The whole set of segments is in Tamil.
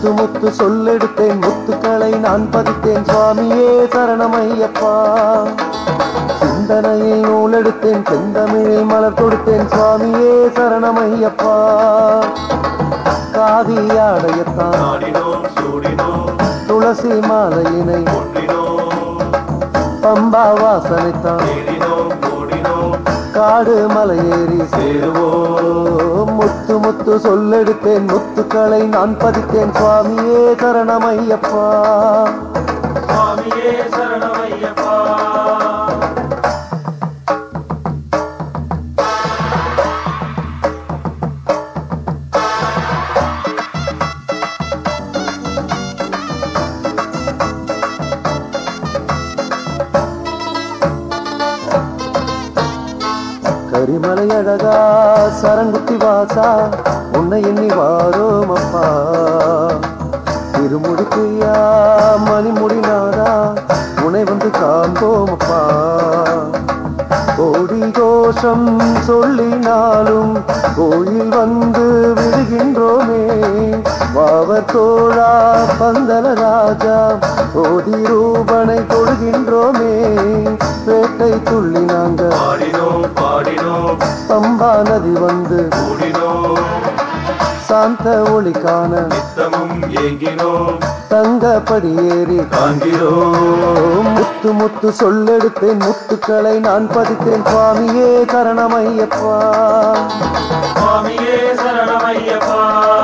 முத்து முத்து சொல்லெடுத்தேன் முத்துக்களை நான் பதித்தேன் சுவாமியே சரணமையப்பா சிந்தனையில் நூலெடுத்தேன் செந்தமிழில் மலர் கொடுத்தேன் சுவாமியே சரணமையப்பா காதி ஆடையத்தான் நாடினோம் சூடினோம் துளசி மாலையினை ஒன்றினோம் பம்பா வாசனைத்தான் தேடினோம் ஓடினோம் காடு மலையேறி சேருவோம் முத்து முத்து சொல்லெடுத்தேன் முத்துக்களை நான் பதித்தேன் சுவாமியே சரணமையப்பா சுவாமியே சரணமையப்பா கரிமலை அழகா சரங்குத்தி வாசா உன்னை எண்ணி வாரோம் அப்பா திருமுடிக்கையா மணிமுடி நாடா உன்னை வந்து காண்போம் அப்பா கோடி கோஷம் சொல்லினாலும் கோயில் வந்து விடுகின்றோமே வாவர் தோழா பந்தல ராஜா கோதி ரூபனை தொழுகின்றோமே பேட்டை துள்ளி நாங்கள் பாடினோம் பாடினோம் பம்பா நதி வந்து கூடினோம் சாந்த ஒளி காண நித்தமும் ஏங்கினோம் தங்கப்படி ஏறி காண்கிறோம் முத்து முத்து சொல்லெடுத்தேன் முத்துக்களை நான் பதித்தேன் சுவாமியே கரணமையப்பா சுவாமியே சரணமையப்பா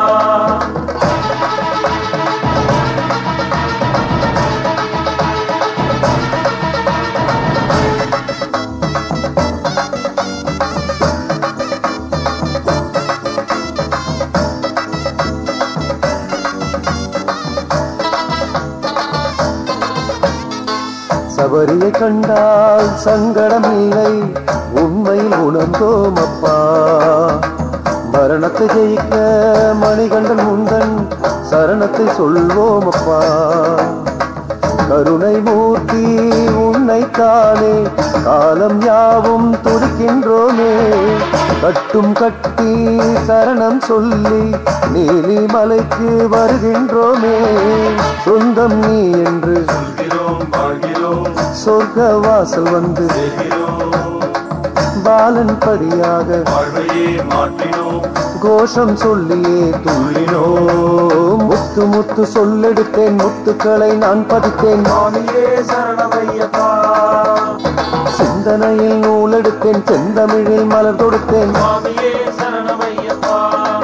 சபரியை கண்டால் சங்கடம் இல்லை உண்மையில் உணர்ந்தோம் அப்பா மரணத்தை ஜெயிக்க மணிகண்டன் முந்தன் சரணத்தை சொல்வோம் அப்பா கருணை மூர்த்தி உன்னை தானே காலம் யாவும் துடிக்கின்றோமே கட்டும் கட்டி சரணம் சொல்லி நீலிமலைக்கு வருகின்றோமே சொந்தம் நீ என்று சொல்கிறோம் வாழ்கிறோம் சொர்க்க வாசல் வந்து செய்கிறோம் பாலன் படியாக வாழ்வையே மாற்றினோம் கோஷம் சொல்லியே துள்ளினோம் முத்து முத்து சொல்லெடுத்தேன் முத்துக்களை நான் பதித்தேன் சுவாமியே சரணமையப்பா சிந்தனையில் நூலெடுத்தேன் செந்தமிழில் மலர் தொடுத்தேன் சுவாமியே சரணமையப்பா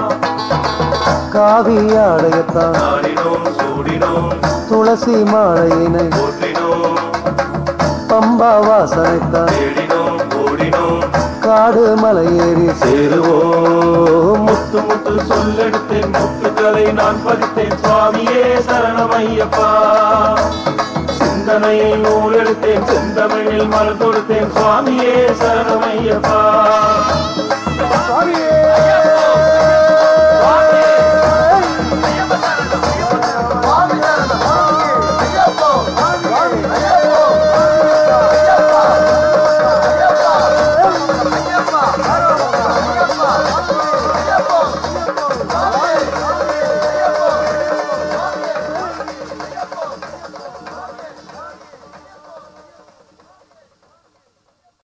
காவி ஆடையத்தான் நாடினோம் சூடினோம் துளசி மாலையினை போற்றினோம் பம்பா வாசனைத்தான் தேடினோம் ஓடினோம் காடு மலையேறி சேருவோம் முத்து முத்து சொல்லெடுத்தேன் முத்துக்களை நான் பதித்தேன் சுவாமியே சரணமையப்பா சிந்தனையில் நூலெடுத்தேன் செந்தமிழில் மலர் தொடுத்தேன் சுவாமியே சரணமையப்பா